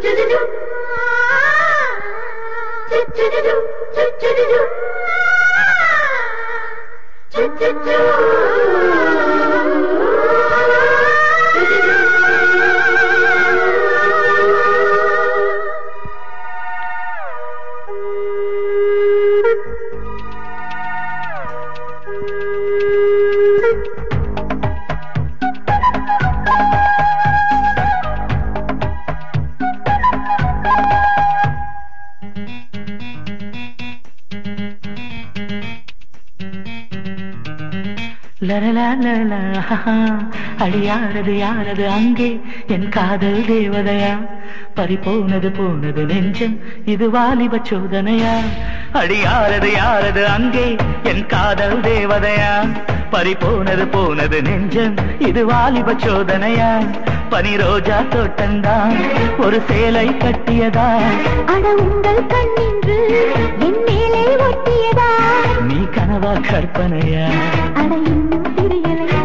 லரலா லரலா, haha. அடி யாரது யாரது அங்கே என் காதல் தேவதையா பறி போனது போனது நெஞ்சம் இது வாலிப சோதனையா அடி யாரது யாரது அங்கே என் காதல் தேவதையா பறி போனது போனது நெஞ்சம் இது வாலிப சோதனையா பனி ரோஜா தோட்டந்தான் ஒரு சேலை கட்டியதா அட உங்கள் கண்ணின்று என் மேலே ஒட்டியதா நீ கனவா கற்பனையா அட இன்னும் தெரியலையா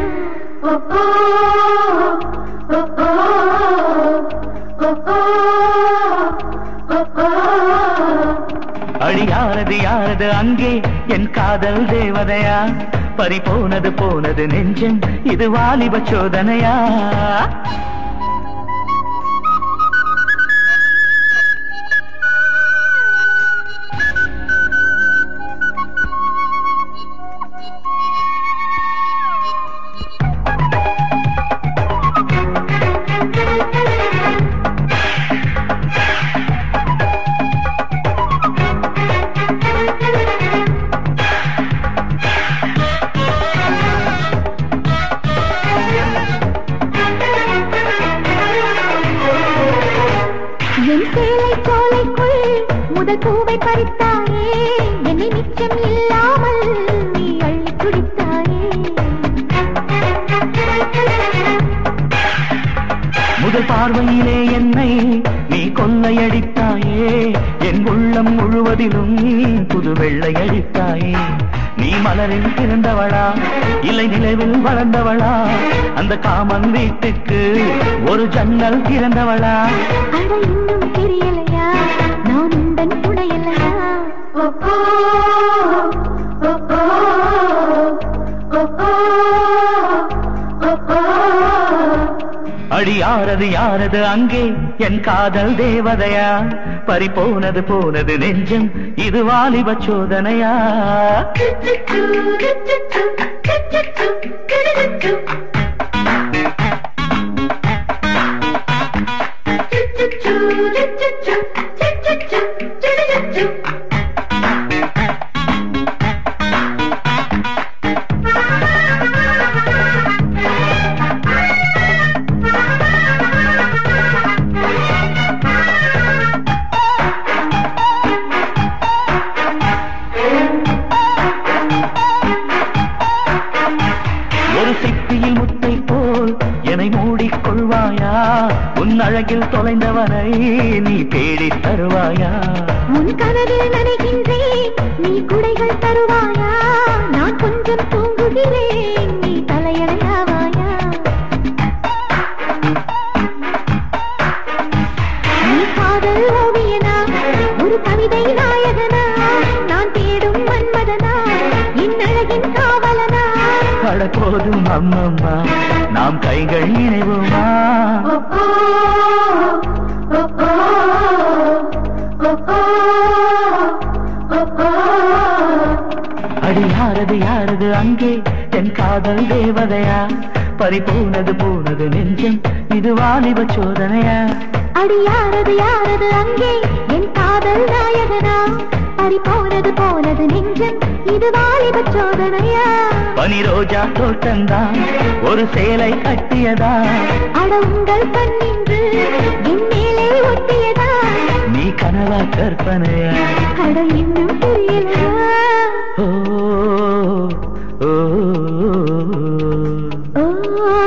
அடி யாரது யாரது அங்கே என் காதல் தேவதையா பறி போனது போனது நெஞ்சம் இது வாலிப சோதனையா என் சேலை சோலைக்குள் முதல் பூவை பறித்தாயே என்னை மிச்சம் இல்லாமல் நீ அள்ளி குடித்தாயே முதல் பார்வையிலே என்னை நீ கொள்ளையடித்தாயே என் உள்ளம் முழுவதிலும் புது வெள்ளை அடித்தாயே நீ மலரில் பிறந்தவளா இல்லை நிலவில் வளர்ந்தவளா அந்த காமன் வீட்டுக்கு ஒரு ஜன்னல் திறந்தவளா அட இன்னும் தெரியலையா நான் உந்தன் துணையலையா அடி யாரது யாரது அங்கே என் காதல் தேவதையா பறி போனது போனது நெஞ்சம் இது வாலிப சோதனையா ஒரு சிப்பியில் முத்தை போல் என்னை மூடிக்கொள்வாயா உன் அழகில் தொலைந்தவனை நீ தேடித் தருவாயா உன் கனவில் நனைகின்றேன் நீ குடைகள் தருவாயா நான் கொஞ்சம் தூங்குகிறேன் நீ தலையணையாவாயா நீ காதல் ஓவியனா ஒரு கவிதை நாயகனா நான் தேடும் மன்மதனா என் அழகின் காவலனா அட போதும் அம்மம்மா நாம் கைகள் இணைவோமா அடி யாரது யாரது அங்கே என் காதல் தேவதையா பறி போனது போனது நெஞ்சம் இது வாலிப சோதனையா அடி யாரது யாரது அங்கே என் காதல் நாயகனா பறி போனது போனது நெஞ்சம் இது வாலிப சோதனையா பனி ரோஜா தோட்டந்தான் ஒரு சேலை கட்டியதா அட உங்கள் கண்ணின்று என் மேலே ஒட்டியதா நீ கனவா கற்பனையா அட இன்னும் தெரியலையா ஓ ஓ, ஓ, ஓ. ஓ